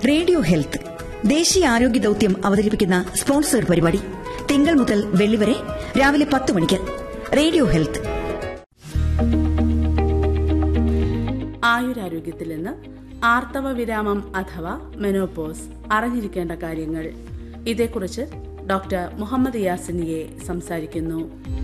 radio health ദേശീയ ആരോഗ്യ ദൌത്യം അവതരിപ്പിക്കുന്ന സ്പോൺസേഡ് പരിപാടി തിങ്കൾ മുതൽ വെള്ളി വരെ രാവിലെ പത്ത് മണിക്ക് റേഡിയോ ഹെൽത്ത് ആയുരാരോഗ്യത്തിൽ നിന്ന് ആർത്തവ വിരാമം അഥവാ മെനോപോസ് അറിഞ്ഞിരിക്കേണ്ട കാര്യങ്ങൾ ഇതേക്കുറിച്ച് ഡോക്ടർ മുഹമ്മദ് യാസിനിയെ സംസാരിക്കുന്നു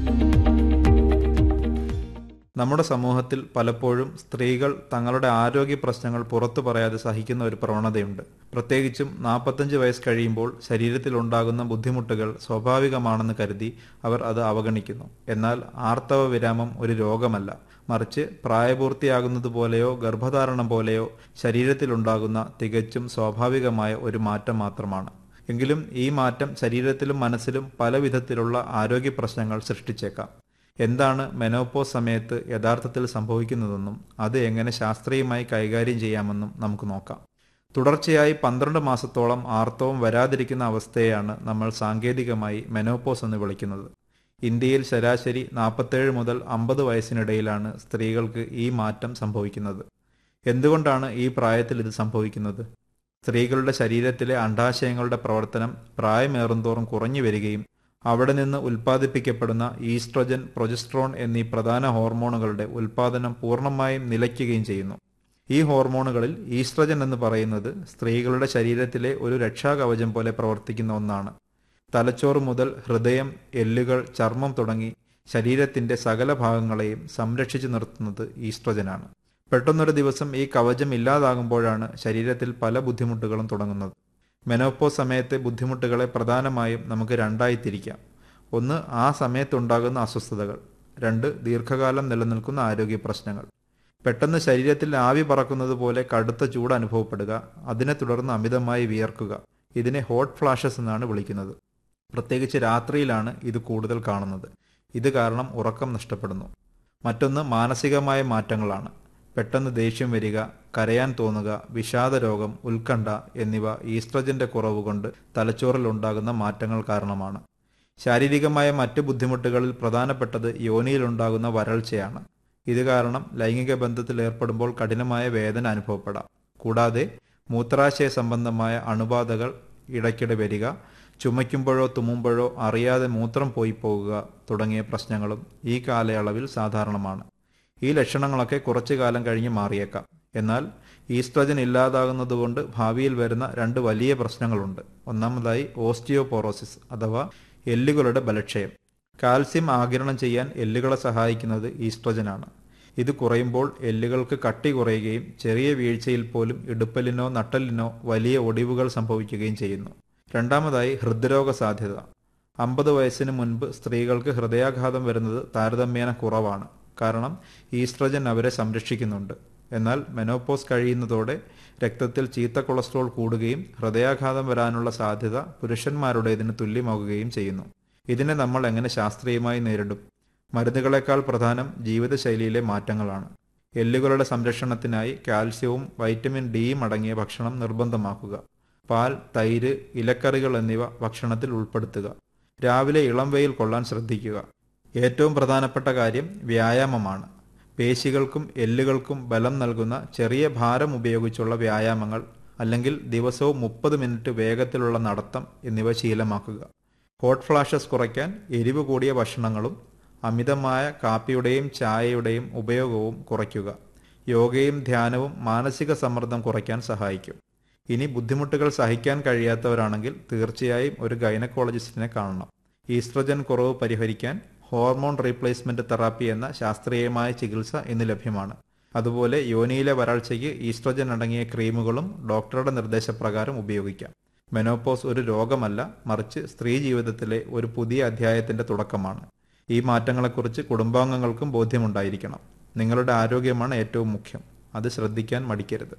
നമ്മുടെ സമൂഹത്തിൽ പലപ്പോഴും സ്ത്രീകൾ തങ്ങളുടെ ആരോഗ്യ പ്രശ്നങ്ങൾ പുറത്തു പറയാതെ സഹിക്കുന്ന ഒരു പ്രവണതയുണ്ട് പ്രത്യേകിച്ചും നാൽപ്പത്തഞ്ച് വയസ്സ് കഴിയുമ്പോൾ ശരീരത്തിൽ ഉണ്ടാകുന്ന ബുദ്ധിമുട്ടുകൾ സ്വാഭാവികമാണെന്ന് കരുതി അവർ അത് അവഗണിക്കുന്നു എന്നാൽ ആർത്തവ വിരാമം ഒരു രോഗമല്ല മറിച്ച് പ്രായപൂർത്തിയാകുന്നത് പോലെയോ ഗർഭധാരണം പോലെയോ ശരീരത്തിലുണ്ടാകുന്ന തികച്ചും സ്വാഭാവികമായ ഒരു മാറ്റം മാത്രമാണ് എങ്കിലും ഈ മാറ്റം ശരീരത്തിലും മനസ്സിലും പല വിധത്തിലുള്ള ആരോഗ്യ പ്രശ്നങ്ങൾ സൃഷ്ടിച്ചേക്കാം എന്താണ് മെനോപോസ് സമയത്ത് യഥാർത്ഥത്തിൽ സംഭവിക്കുന്നതെന്നും അത് എങ്ങനെ ശാസ്ത്രീയമായി കൈകാര്യം ചെയ്യാമെന്നും നമുക്ക് നോക്കാം തുടർച്ചയായി പന്ത്രണ്ട് മാസത്തോളം ആർത്തവം വരാതിരിക്കുന്ന അവസ്ഥയെയാണ് നമ്മൾ സാങ്കേതികമായി മെനോപോസ് എന്ന് വിളിക്കുന്നത് ഇന്ത്യയിൽ ശരാശരി നാൽപ്പത്തേഴ് മുതൽ അമ്പത് വയസ്സിനിടയിലാണ് സ്ത്രീകൾക്ക് ഈ മാറ്റം സംഭവിക്കുന്നത് എന്തുകൊണ്ടാണ് ഈ പ്രായത്തിൽ ഇത് സംഭവിക്കുന്നത് സ്ത്രീകളുടെ ശരീരത്തിലെ അണ്ഡാശയങ്ങളുടെ പ്രവർത്തനം പ്രായമേറുന്തോറും കുറഞ്ഞു വരികയും അവിടെ നിന്ന് ഉൽപ്പാദിപ്പിക്കപ്പെടുന്ന ഈസ്ട്രജൻ പ്രൊജസ്ട്രോൺ എന്നീ പ്രധാന ഹോർമോണുകളുടെ ഉൽപ്പാദനം പൂർണ്ണമായും നിലയ്ക്കുകയും ചെയ്യുന്നു ഈ ഹോർമോണുകളിൽ ഈസ്ട്രജൻ എന്ന് പറയുന്നത് സ്ത്രീകളുടെ ശരീരത്തിലെ ഒരു രക്ഷാകവചം പോലെ പ്രവർത്തിക്കുന്ന ഒന്നാണ് തലച്ചോറ് മുതൽ ഹൃദയം എല്ലുകൾ ചർമ്മം തുടങ്ങി ശരീരത്തിന്റെ സകല ഭാഗങ്ങളെയും സംരക്ഷിച്ചു നിർത്തുന്നത് ഈസ്ട്രജനാണ് പെട്ടെന്നൊരു ദിവസം ഈ കവചം ഇല്ലാതാകുമ്പോഴാണ് ശരീരത്തിൽ പല ബുദ്ധിമുട്ടുകളും തുടങ്ങുന്നത് മെനോപ്പോസ് സമയത്തെ ബുദ്ധിമുട്ടുകളെ പ്രധാനമായും നമുക്ക് രണ്ടായി തിരിക്കാം ഒന്ന് ആ സമയത്തുണ്ടാകുന്ന അസ്വസ്ഥതകൾ രണ്ട് ദീർഘകാലം നിലനിൽക്കുന്ന ആരോഗ്യ പ്രശ്നങ്ങൾ പെട്ടെന്ന് ശരീരത്തിൽ ആവി പറക്കുന്നത് പോലെ കടുത്ത ചൂട് അനുഭവപ്പെടുക അതിനെ തുടർന്ന് അമിതമായി വിയർക്കുക ഇതിനെ ഹോട്ട് ഫ്ലാഷസ് എന്നാണ് വിളിക്കുന്നത് പ്രത്യേകിച്ച് രാത്രിയിലാണ് ഇത് കൂടുതൽ കാണുന്നത് ഇത് കാരണം ഉറക്കം നഷ്ടപ്പെടുന്നു മറ്റൊന്ന് മാനസികമായ മാറ്റങ്ങളാണ് പെട്ടെന്ന് ദേഷ്യം വരിക കരയാൻ തോന്നുക വിഷാദരോഗം ഉത്കണ്ഠ എന്നിവ ഈസ്ട്രജന്റെ കുറവ് കൊണ്ട് തലച്ചോറിൽ ഉണ്ടാകുന്ന മാറ്റങ്ങൾ കാരണമാണ് ശാരീരികമായ മറ്റ് ബുദ്ധിമുട്ടുകളിൽ പ്രധാനപ്പെട്ടത് യോനിയിലുണ്ടാകുന്ന വരൾച്ചയാണ് ഇത് കാരണം ലൈംഗിക ബന്ധത്തിൽ ഏർപ്പെടുമ്പോൾ കഠിനമായ വേദന അനുഭവപ്പെടാം കൂടാതെ മൂത്രാശയ സംബന്ധമായ അണുബാധകൾ ഇടയ്ക്കിടെ വരിക ചുമയ്ക്കുമ്പോഴോ തുമ്മുമ്പോഴോ അറിയാതെ മൂത്രം പോയി പോകുക തുടങ്ങിയ പ്രശ്നങ്ങളും ഈ കാലയളവിൽ സാധാരണമാണ് ഈ ലക്ഷണങ്ങളൊക്കെ കുറച്ചു കാലം കഴിഞ്ഞ് മാറിയേക്കാം എന്നാൽ ഈസ്ട്രജൻ ഇല്ലാതാകുന്നതുകൊണ്ട് ഭാവിയിൽ വരുന്ന രണ്ട് വലിയ പ്രശ്നങ്ങളുണ്ട് ഒന്നാമതായി ഓസ്റ്റിയോപോറോസിസ് അഥവാ എല്ലുകളുടെ ബലക്ഷയം കാൽസ്യം ആഗിരണം ചെയ്യാൻ എല്ലുകളെ സഹായിക്കുന്നത് ഈസ്ട്രജനാണ് ഇത് കുറയുമ്പോൾ എല്ലുകൾക്ക് കട്ടി കുറയുകയും ചെറിയ വീഴ്ചയിൽ പോലും ഇടുപ്പലിനോ നട്ടലിനോ വലിയ ഒടിവുകൾ സംഭവിക്കുകയും ചെയ്യുന്നു രണ്ടാമതായി ഹൃദ്രോഗ സാധ്യത അമ്പത് വയസ്സിന് മുൻപ് സ്ത്രീകൾക്ക് ഹൃദയാഘാതം വരുന്നത് താരതമ്യേന കുറവാണ് കാരണം ഈസ്ട്രജൻ അവരെ സംരക്ഷിക്കുന്നുണ്ട് എന്നാൽ മെനോപോസ് കഴിയുന്നതോടെ രക്തത്തിൽ ചീത്ത കൊളസ്ട്രോൾ കൂടുകയും ഹൃദയാഘാതം വരാനുള്ള സാധ്യത പുരുഷന്മാരുടേതിന് തുല്യമാകുകയും ചെയ്യുന്നു ഇതിനെ നമ്മൾ എങ്ങനെ ശാസ്ത്രീയമായി നേരിടും മരുന്നുകളെക്കാൾ പ്രധാനം ജീവിതശൈലിയിലെ മാറ്റങ്ങളാണ് എല്ലുകളുടെ സംരക്ഷണത്തിനായി കാൽസ്യവും വൈറ്റമിൻ ഡിയും അടങ്ങിയ ഭക്ഷണം നിർബന്ധമാക്കുക പാൽ തൈര് ഇലക്കറികൾ എന്നിവ ഭക്ഷണത്തിൽ ഉൾപ്പെടുത്തുക രാവിലെ ഇളം വെയിൽ കൊള്ളാൻ ശ്രദ്ധിക്കുക ഏറ്റവും പ്രധാനപ്പെട്ട കാര്യം വ്യായാമമാണ് പേശികൾക്കും എല്ലുകൾക്കും ബലം നൽകുന്ന ചെറിയ ഭാരം ഉപയോഗിച്ചുള്ള വ്യായാമങ്ങൾ അല്ലെങ്കിൽ ദിവസവും മുപ്പത് മിനിറ്റ് വേഗത്തിലുള്ള നടത്തം എന്നിവ ശീലമാക്കുക ഹോട്ട് ഫ്ലാഷസ് കുറയ്ക്കാൻ എരിവ് കൂടിയ ഭക്ഷണങ്ങളും അമിതമായ കാപ്പിയുടെയും ചായയുടെയും ഉപയോഗവും കുറയ്ക്കുക യോഗയും ധ്യാനവും മാനസിക സമ്മർദ്ദം കുറയ്ക്കാൻ സഹായിക്കും ഇനി ബുദ്ധിമുട്ടുകൾ സഹിക്കാൻ കഴിയാത്തവരാണെങ്കിൽ തീർച്ചയായും ഒരു ഗൈനക്കോളജിസ്റ്റിനെ കാണണം ഈസ്ട്രജൻ കുറവ് പരിഹരിക്കാൻ ഹോർമോൺ റീപ്ലേസ്മെന്റ് തെറാപ്പി എന്ന ശാസ്ത്രീയമായ ചികിത്സ ഇന്ന് ലഭ്യമാണ് അതുപോലെ യോനിയിലെ വരൾച്ചയ്ക്ക് ഈസ്ട്രജൻ അടങ്ങിയ ക്രീമുകളും ഡോക്ടറുടെ നിർദ്ദേശപ്രകാരം ഉപയോഗിക്കാം മെനോപോസ് ഒരു രോഗമല്ല മറിച്ച് സ്ത്രീ ജീവിതത്തിലെ ഒരു പുതിയ അധ്യായത്തിന്റെ തുടക്കമാണ് ഈ മാറ്റങ്ങളെക്കുറിച്ച് കുടുംബാംഗങ്ങൾക്കും ബോധ്യമുണ്ടായിരിക്കണം നിങ്ങളുടെ ആരോഗ്യമാണ് ഏറ്റവും മുഖ്യം അത് ശ്രദ്ധിക്കാൻ മടിക്കരുത്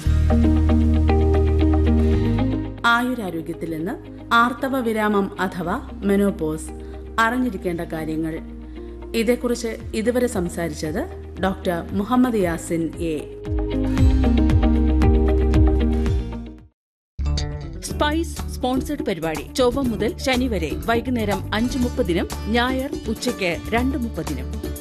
ആയുരാരോഗ്യത്തിൽ നിന്ന് ആർത്തവ വിരാമം അഥവാ മെനോപോസ് അറിഞ്ഞിരിക്കേണ്ട കാര്യങ്ങൾ ഇതേക്കുറിച്ച് ഇതുവരെ സംസാരിച്ചത് doctor Muhammad Yasin A spice sponsored പരിപാടി ചൊവ്വ മുതൽ ശനി വരെ വൈകുന്നേരം അഞ്ച് മുപ്പതിനും ഞായർ ഉച്ചയ്ക്ക് രണ്ട് മുപ്പതിനും